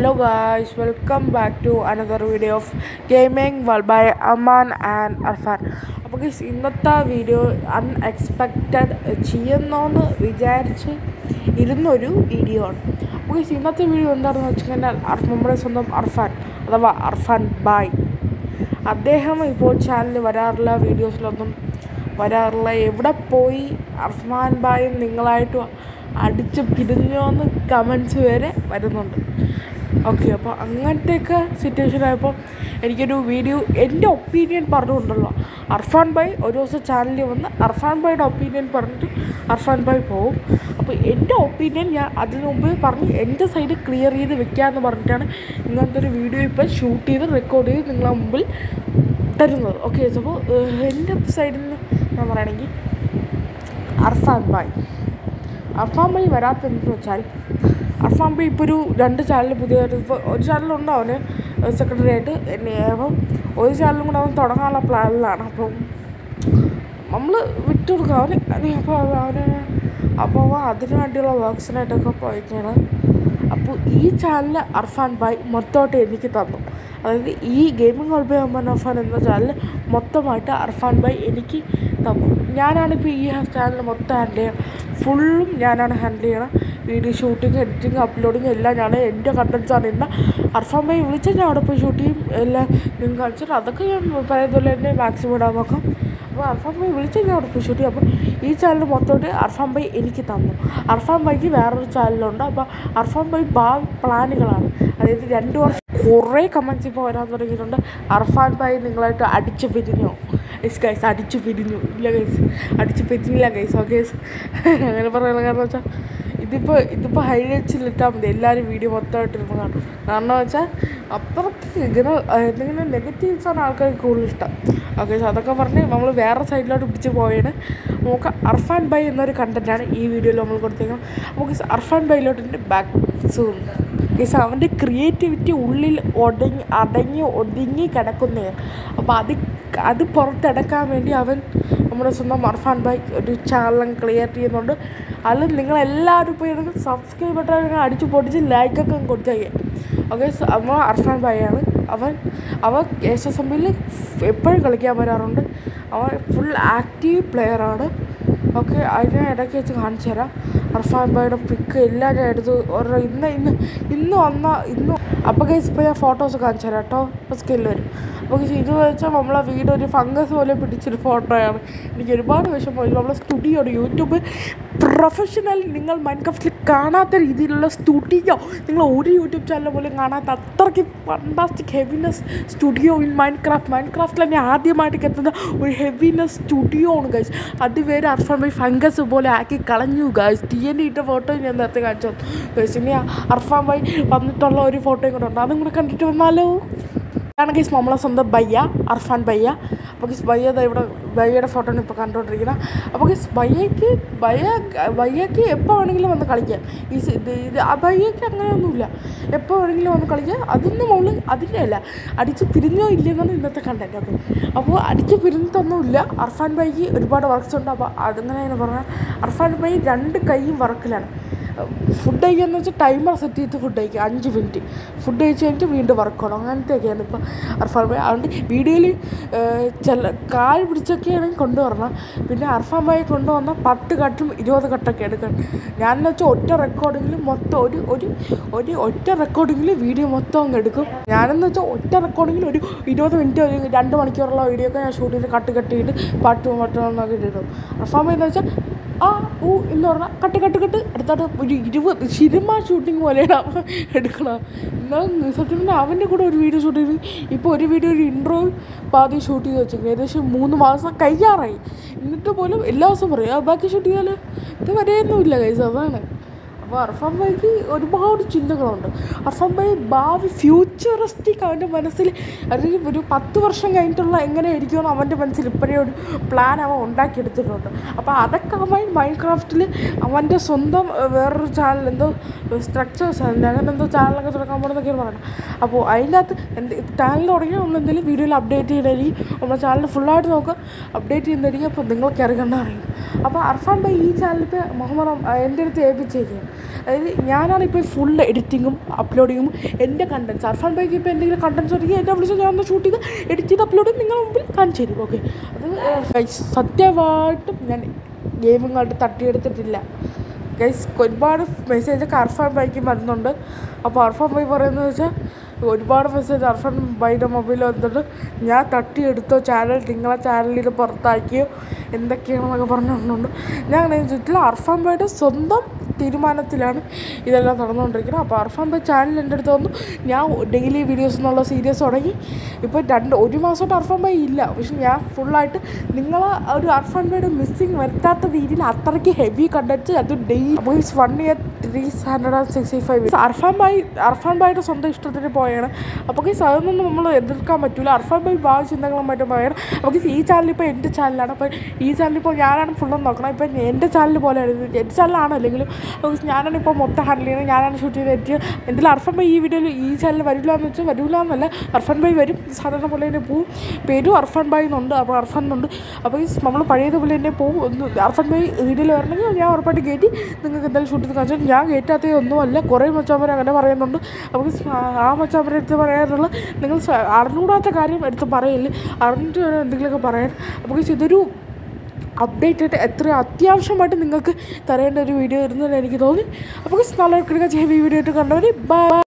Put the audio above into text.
Hello guys, welcome back to another video of gaming world by Aman and Arfan. അപ്പോൾ guys ഇന്നത്തെ video unexpected ചെയ്യുന്നോന്ന് വിചാരിച്ച് ഇരുന്നൊരു video ആണ് അപ്പോൾ ഗൈസ് ഇന്നത്തെ വീഡിയോ എന്താണെന്ന് വെച്ച് കഴിഞ്ഞാൽ അർ- നമ്മുടെ സ്വന്തം അർഫാൻ അഥവാ അർഫാൻ ബായ് അദ്ദേഹം ഇപ്പോൾ ചാനലിൽ വരാറില്ല വീഡിയോസിലൊന്നും വരാറില്ല എവിടെ പോയി അർഫാൻ ബായും നിങ്ങളായിട്ട് അടിച്ച് പിരിഞ്ഞോന്ന് കമൻസ് വരെ വരുന്നുണ്ട് ഓക്കെ അപ്പോൾ അങ്ങനത്തെയൊക്കെ സിറ്റുവേഷൻ ആയപ്പോൾ എനിക്കൊരു വീഡിയോ എൻ്റെ ഒപ്പീനിയൻ പറഞ്ഞുകൊണ്ടല്ലോ അർഫാൻ ബായ് ഒരു ദിവസം ചാനലിൽ വന്ന് അർഫാൻ ബായുടെ ഒപ്പീനിയൻ പറഞ്ഞിട്ട് അർഫാൻ ബായ് പോവും അപ്പോൾ എൻ്റെ ഒപ്പീനിയൻ ഞാൻ അതിനു മുമ്പ് പറഞ്ഞ് എൻ്റെ സൈഡ് ക്ലിയർ ചെയ്ത് വെക്കാമെന്ന് പറഞ്ഞിട്ടാണ് ഇങ്ങനത്തെ ഒരു വീഡിയോ ഇപ്പോൾ ഷൂട്ട് ചെയ്ത് റെക്കോർഡ് ചെയ്ത് നിങ്ങളെ മുമ്പിൽ തരുന്നത് ഓക്കെ അപ്പോൾ എൻ്റെ സൈഡിൽ നിന്ന് ഞാൻ പറയുകയാണെങ്കിൽ അർഫാൻ ബായ് അർഫാൻ ബായ് വരാത്തെന്തെന്ന് വെച്ചാൽ അർഫാൻ ബായ് ഇപ്പോൾ ഒരു രണ്ട് ചാനൽ പുതിയതായിട്ട് ഇപ്പോൾ ഒരു ചാനലുണ്ട് അവന് സെക്രട്ടറി ആയിട്ട് എന്നെ അപ്പം ഒരു ചാനലും കൂടെ അവൻ തുടങ്ങാനുള്ള പ്ലാനിലാണ് അപ്പം നമ്മൾ വിട്ടു കൊടുക്കുക അവന് അപ്പോൾ അവന് അപ്പോൾ അവൻ അതിന് വേണ്ടിയുള്ള വർക്ക്സിനായിട്ടൊക്കെ പോയിട്ടാണ് അപ്പോൾ ഈ ചാനൽ അർഫാൻ ബായ് മൊത്തമായിട്ട് എനിക്ക് തന്നു അതായത് ഈ gaming hole by Aman Arfan എന്ന ചാനൽ മൊത്തമായിട്ട് അർഫാൻ ബായ് എനിക്ക് തന്നു ഞാനാണിപ്പോൾ ഈ ചാനൽ മൊത്തം ഹാൻഡിൽ ചെയ്യണം ഫുള്ളും ഞാനാണ് ഹാൻഡിൽ ചെയ്യണം വീഡിയോ ഷൂട്ടിങ് എഡിറ്റിങ് അപ്ലോഡിങ് എല്ലാം ഞാൻ എൻ്റെ കണ്ടൻസാണ് ഇന്ന് അർഫാൻ ബായ് വിളിച്ചാൽ ഞാൻ അവിടെ പോയി ഷൂട്ട് ചെയ്യും എല്ലാം നിങ്ങൾ കാണിച്ചിട്ട് അതൊക്കെ ഞാൻ പഴയതുപോലെ തന്നെ മാക്സിമം ഇടാൻ നോക്കാം അപ്പോൾ അർഫാൻ ബൈ വിളിച്ച് ഞാൻ അവിടെ പോയി ഷൂട്ട് ചെയ്യും അപ്പോൾ ഈ ചാനൽ മൊത്തമായിട്ട് അർഫാൻ ബൈ എനിക്ക് തന്നു അർഫാൻ ബൈക്ക് വേറൊരു ചാനലുണ്ട് അപ്പോൾ അർഫാൻ ബൈ ഭാവി പ്ലാനുകളാണ് അതായത് രണ്ട് വർഷം കുറേ കമൻസ് ഇപ്പോൾ വരാൻ തുടങ്ങിയിട്ടുണ്ട് അർഫാൻ ബൈ നിങ്ങളായിട്ട് അടിച്ചു പിരിഞ്ഞോ എസ് ഗൈസ് അടിച്ചു പിരിഞ്ഞു ഇല്ല ഗൈസ് അടിച്ചു പിരിഞ്ഞില്ല ഗൈസ് ഓ ഗൈസ് അങ്ങനെ പറയാനുള്ള കാരണം വെച്ചാൽ ഇതിപ്പോൾ ഇതിപ്പോൾ ഹൈലൈറ്റ്സിൽ ഇട്ടാൽ മതി എല്ലാവരും വീഡിയോ മൊത്തമായിട്ട് ഇരുന്ന് കാണും കാരണം വെച്ചാൽ അപ്പുറത്ത് ഇങ്ങനെ എന്തെങ്കിലും നെഗറ്റീവ്സാണ് ആൾക്കാർക്ക് കൂടുതൽ ഇഷ്ടം ഓക്കെ സോ അതൊക്കെ പറഞ്ഞ് നമ്മൾ വേറെ സൈഡിലോട്ട് പിടിച്ച് പോയാണ് നമുക്ക് അർഫാൻ ബൈ എന്നൊരു കണ്ടൻറ്റാണ് ഈ വീഡിയോയിൽ നമ്മൾ കൊടുത്തേക്കുന്നത് നമുക്ക് അർഫാൻ ബൈയിലോട്ട് ബാക്ക് സൂം ഗൈസ് അവൻ്റെ ക്രിയേറ്റിവിറ്റി ഉള്ളിൽ ഒടങ്ങി അടങ്ങി ഒതുങ്ങി കിടക്കുന്നതാണ് അപ്പോൾ അത് അത് പുറത്തെടുക്കാൻ വേണ്ടി അവൻ നമ്മുടെ സ്വന്തം അർഫാൻ ഭായ് ഒരു ചാനൽ ക്രിയേറ്റ് ചെയ്യുന്നുണ്ട് അതിൽ നിങ്ങളെല്ലാവരും പോയി എടുത്ത് സബ്സ്ക്രൈബ് ബട്ടൺ അടിച്ച് പൊടിച്ച് ലൈക്കൊക്കെ കൊടുത്തേ ഓക്കെ നമ്മൾ അർഫാൻ ഭായിയാണ് അവൻ അവൻ എസ് എസ് എമ്മിൽ എപ്പോഴും കളിക്കാൻ വരാറുണ്ട് അവൻ ഫുൾ ആക്റ്റീവ് പ്ലെയറാണ് ഓക്കെ അതിനെ ഇടയ്ക്ക് വെച്ച് കാണിച്ചു തരാം അർഫാൻ ഭായിയുടെ പിക്ക് എല്ലാം ഞാൻ എടുത്ത് ഒരു ഇന്ന് ഇന്ന് ഇന്ന് വന്ന ഇന്ന് അപ്പോൾ കേസ് ഇപ്പോൾ ഞാൻ ഫോട്ടോസ് കാണിച്ചു തരാം കേട്ടോ അപ്പോൾ സ്കില്ല് വരും അപ്പോൾ ഇത് വെച്ചാൽ നമ്മളെ വീട് ഒരു ഫംഗസ് പോലെ പിടിച്ചൊരു ഫോട്ടോയാണ് എനിക്ക് ഒരുപാട് വിഷമമായി നമ്മളെ സ്റ്റുഡിയോ യൂട്യൂബ് പ്രൊഫഷണൽ നിങ്ങൾ മൈൻക്രാഫ്റ്റിൽ കാണാത്ത രീതിയിലുള്ള സ്റ്റുഡിയോ നിങ്ങൾ ഒരു യൂട്യൂബ് ചാനൽ പോലും കാണാത്ത അത്രയ്ക്ക് fantastic heaviness studio in Minecraft മൈൻക്രാഫ്റ്റിൽ തന്നെ ആദ്യമായിട്ട് എത്തുന്ന ഒരു ഹെവിനെസ് സ്റ്റുഡിയോ ആണ് ഗൈസ് അതുവരെ അർഫാൻ ബൈ ഫംഗസ് പോലെ ആക്കി കളഞ്ഞു ഗൈസ് ടി എൻ ഇട്ട ഫോട്ടോ ഞാൻ നേരത്തെ കാണിച്ചു ഗൈസ് ഇനി അർഫാൻ ബൈ വന്നിട്ടുള്ള ഒരു ഫോട്ടോയും കൂടെ ഉണ്ട് അതും കൂടെ കണ്ടിട്ട് വന്നാലോ ഇതാണ് ഗൈസ് നമ്മളെ സ്വന്തം ബയ്യ അർഫാൻ ബയ്യ അപ്പോൾ ഗൈസ് ബയ്യ ദാ ഇവിടെ ബയ്യയുടെ ഫോട്ടോ ആണ് ഇപ്പോൾ കണ്ടുകൊണ്ടിരിക്കുന്നത് അപ്പോൾ ഗൈസ് ബയ്യയ്ക്ക് ബയ്യ ബയ്യയ്ക്ക് എപ്പോൾ വേണമെങ്കിലും വന്ന് കളിക്കാം ഈ സി- ഇത് ഇത് ആ ബയ്യയ്ക്ക് അങ്ങനെയൊന്നുമില്ല എപ്പോൾ വേണമെങ്കിലും വന്ന് കളിക്കാം അതൊന്നും നമ്മൾ അതിൻ്റെ അല്ല അടിച്ച് പിരിഞ്ഞോ ഇല്ലെന്നാണ് ഇന്നത്തെ കണ്ടൻറ്റ് ഓക്കെ അപ്പോൾ അടിച്ച് പിരിഞ്ഞിട്ടൊന്നുമില്ല അർഫാൻ ബൈക്ക് ഒരുപാട് വർക്ക്സ് ഉണ്ട് അപ്പോൾ അതങ്ങനെ ഞാൻ പറഞ്ഞാൽ അർഫാൻ ബൈ രണ്ട് കൈയും വർക്കിലാണ് ഫുഡ് കഴിക്കാന്ന് വെച്ചാൽ ടൈമർ സെറ്റ് ചെയ്ത് ഫുഡ് കഴിക്കുക അഞ്ച് മിനിറ്റ് ഫുഡ് കഴിച്ച് കഴിഞ്ഞിട്ട് വീണ്ടും വർക്കണം അങ്ങനത്തെയൊക്കെയാണ് ഇപ്പോൾ അർഫാൻ ഭായ് അതുകൊണ്ട് വീഡിയോയിൽ ചില കാൽ പിടിച്ചൊക്കെയാണെങ്കിൽ കൊണ്ടുവരണം പിന്നെ അർഫാൻ ഭായി കൊണ്ടുവന്ന പത്ത് കട്ടും ഇരുപത് കട്ടൊക്കെ എടുക്കണം ഞാനെന്ന് വെച്ചാൽ ഒറ്റ റെക്കോർഡിങ്ങിൽ മൊത്തം ഒരു ഒരു ഒരു ഒറ്റ റെക്കോർഡിങ്ങിൽ വീഡിയോ മൊത്തം അങ്ങ് എടുക്കും ഞാനെന്ന് വെച്ചാൽ ഒറ്റ റെക്കോർഡിങ്ങിൽ ഒരു ഇരുപത് മിനിറ്റ് ഒരു രണ്ട് മണിക്കൂറുള്ള വീഡിയോ ഒക്കെ ഞാൻ ഷൂട്ട് ചെയ്ത് കട്ട് കട്ട് ചെയ്ത് പാട്ടും പാട്ടും എന്നൊക്കെ ഇടും അർഫാൻ ഭായി എന്ന് വെച്ചാൽ ആ ഊ എന്ന് പറഞ്ഞാൽ കട്ട് കട്ട് കട്ട് അടുത്തോട്ട് ഒരു ഇരുപത് സിനിമ ഷൂട്ടിങ് പോലെയാണ് അവൻ എടുക്കണം എന്നാൽ സത്യം പറഞ്ഞാൽ അവൻ്റെ കൂടെ ഒരു വീഡിയോ ഷൂട്ട് ചെയ്ത് ഇപ്പോൾ ഒരു വീഡിയോ ഒരു ഇൻട്രോ പാതി ഷൂട്ട് ചെയ്ത് വെച്ചിരിക്കുന്നത് ഏകദേശം മൂന്ന് മാസം കഴിയാറായി എന്നിട്ട് പോലും എല്ലാ ദിവസവും പറയും ആ ബാക്കി ഷൂട്ട് ചെയ്യാലോ ഇത് വരെയൊന്നുമില്ല കൈസ് അതാണ് അപ്പോൾ അർഫാൻ ഭായിക്ക് ഒരുപാട് ചിന്തകളുണ്ട് അർഫാൻ ഭായി ഭാവി ഫ്യൂച്ചറിസ്റ്റിക് അവൻ്റെ മനസ്സിൽ അല്ലെങ്കിൽ ഒരു പത്ത് വർഷം കഴിഞ്ഞിട്ടുള്ള എങ്ങനെയായിരിക്കുമെന്ന് അവൻ്റെ മനസ്സിൽ ഇപ്പോഴേ ഒരു പ്ലാൻ അവൻ ഉണ്ടാക്കിയെടുത്തിട്ടുണ്ട് അപ്പോൾ അതൊക്കെ അവൻ മൈൻക്രാഫ്റ്റിൽ അവൻ്റെ സ്വന്തം ഏഹ്, വേറൊരു ചാനൽ എന്തോ സ്ട്രക്ചേഴ്സ് അങ്ങനെ എന്തോ ചാനലൊക്കെ തുടങ്ങാൻ പോകണമെന്നൊക്കെയാണ് പറയുന്നത് അപ്പോൾ അതിൻ്റെ അകത്ത് എന്ത് ചാനൽ തുടങ്ങി നമ്മൾ എന്തെങ്കിലും വീഡിയോയിൽ അപ്ഡേറ്റ് ചെയ്തായിരിക്കും നമ്മുടെ ചാനൽ ഫുള്ളായിട്ട് നോക്കുക അപ്ഡേറ്റ് ചെയ്യുന്നതായിരിക്കും അപ്പോൾ നിങ്ങൾക്ക് ഇറങ്ങേണ്ട അറിയും അപ്പോൾ അർഫാൻ ഭായി ഈ ചാനൽ ഇപ്പോൾ മുഹമ്മദ് റം- എൻ്റെ അടുത്ത് ഏൽപ്പിച്ചേക്കും അതായത് ഞാനാണ് ഇപ്പോൾ ഫുൾ എഡിറ്റിങ്ങും അപ്ലോഡിങ്ങും എൻ്റെ കണ്ടൻസ് അർഫാൻ ബൈക്ക് ഇപ്പോൾ എന്തെങ്കിലും കണ്ടൻസ് ഉണ്ടെങ്കിൽ എന്നെ വിളിച്ച് ഞാൻ ഒന്ന് ഷൂട്ട് ചെയ്ത് എഡിറ്റ് ചെയ്ത് അപ്ലോഡ് ചെയ്ത് നിങ്ങളുടെ മുമ്പിൽ കാണിച്ചു തരും ഓക്കെ അത് guys, സത്യമായിട്ടും ഞാൻ ഗെയിമും കണ്ട് തട്ടിയെടുത്തിട്ടില്ല ഗൈസ് ഒരുപാട് മെസ്സേജ് അർഫാൻ ബൈക്ക് വരുന്നുണ്ട് അപ്പോൾ അർഫാൻ ബൈ പറയുന്നത് വെച്ചാൽ ഒരുപാട് മെസ്സേജ് അർഫാൻ ബൈയുടെ മൊബൈൽ വന്നിട്ട് ഞാൻ തട്ടിയെടുത്തോ ചാനൽ നിങ്ങളെ ചാനലിൽ പുറത്താക്കിയോ എന്തൊക്കെയാണെന്നൊക്കെ പറഞ്ഞുകൊണ്ടുണ്ട് ഞാൻ അങ്ങനെ ചോദിച്ചിട്ടില്ല അർഫാൻ ബൈയുടെ സ്വന്തം തീരുമാനത്തിലാണ് ഇതെല്ലാം നടന്നുകൊണ്ടിരിക്കുന്നത് അപ്പോൾ അർഫാൻ ബൈ ചാനൽ എൻ്റെ അടുത്ത് വന്നു ഞാൻ ഡെയിലി വീഡിയോസ് എന്നുള്ള സീരീസ് തുടങ്ങി ഇപ്പോൾ രണ്ട് ഒരു മാസമായിട്ട് അർഫാൻ ബൈ ഇല്ല പക്ഷെ ഞാൻ ഫുള്ളായിട്ട് നിങ്ങളെ ഒരു അർഫാൻ ബൈയുടെ മിസ്സിങ് വരുത്താത്ത രീതിയിൽ അത്രയ്ക്ക് ഹെവി കണ്ടൻറ്റ് അത് ഡെയിലി അപ്പോൾ ഈ one year three hundred and sixty five Arfan bhai Arfan ബൈയുടെ സ്വന്തം ഇഷ്ടത്തിന് പോയാണ് അപ്പോൾ ഈ അതൊന്നും നമ്മൾ എതിർക്കാൻ പറ്റില്ല അർഫാൻ ബൈ ഭാവ ചിന്തകളുമായിട്ട് പോയാണ് അപ്പോൾ ഈ ചാനൽ ഇപ്പോൾ എൻ്റെ ചാനലാണ് അപ്പോൾ ഈ ചാനൽ ഇപ്പോൾ ഞാനാണ് ഫുള്ളും നോക്കണം ഇപ്പോൾ എൻ്റെ ചാനൽ പോലെയാണ് ഇത് എൻ്റെ ചാനലാണ് അല്ലെങ്കിലും because ഞാനാണ് ഇപ്പോൾ മൊത്തം ഹാൻഡിൽ ചെയ്യുന്നത് ഞാനാണ് ഷൂട്ട് ചെയ്ത് എഡിറ്റ് എന്തെങ്കിലും അർഫൻ ബൈ ഈ വീഡിയോയിൽ ഈ ചാനൽ വരില്ല എന്ന് വെച്ചാൽ വരില്ല എന്നല്ല അർഫൻ ബൈ വരും സാധാരണ പോലെ തന്നെ പോവും പേരും അർഫൻ ബൈ എന്നുണ്ട് അപ്പോൾ അർഫൻ എന്നുണ്ട് അപ്പോൾ ഈ നമ്മൾ പഴയതുപോലെ തന്നെ പോവും ഒന്ന് അർഫൻ ബൈ വീഡിയോയിൽ വരണമെങ്കിൽ ഞാൻ ഉറപ്പായിട്ട് കയറ്റി നിങ്ങൾക്ക് എന്തായാലും ഷൂട്ട് ചെയ്ത് കാണിച്ചാൽ ഞാൻ കയറ്റാത്തത് ഒന്നുമല്ല കുറേ മച്ചാമ്പർ അങ്ങനെ പറയുന്നുണ്ട് അപ്പോൾ ഈ സ- ആ മച്ചാമ്പരെ എടുത്ത് പറയാനുള്ള നിങ്ങൾ സ- അറിഞ്ഞൂടാത്ത കാര്യം എടുത്ത് പറയില്ല അറിഞ്ഞിട്ട് വേണം എന്തെങ്കിലുമൊക്കെ പറയാൻ അപ്പോൾ ഈ ഇതൊരു അപ്ഡേറ്റ് ആയിട്ട് എത്ര അത്യാവശ്യമായിട്ട് നിങ്ങൾക്ക് തരേണ്ട ഒരു വീഡിയോ ഇരുന്നതെന്ന് എനിക്ക് തോന്നി അപ്പോൾ നല്ല കിടക്കാൻ ഹെവി വീഡിയോ ആയിട്ട് കണ്ടവർ ബൈ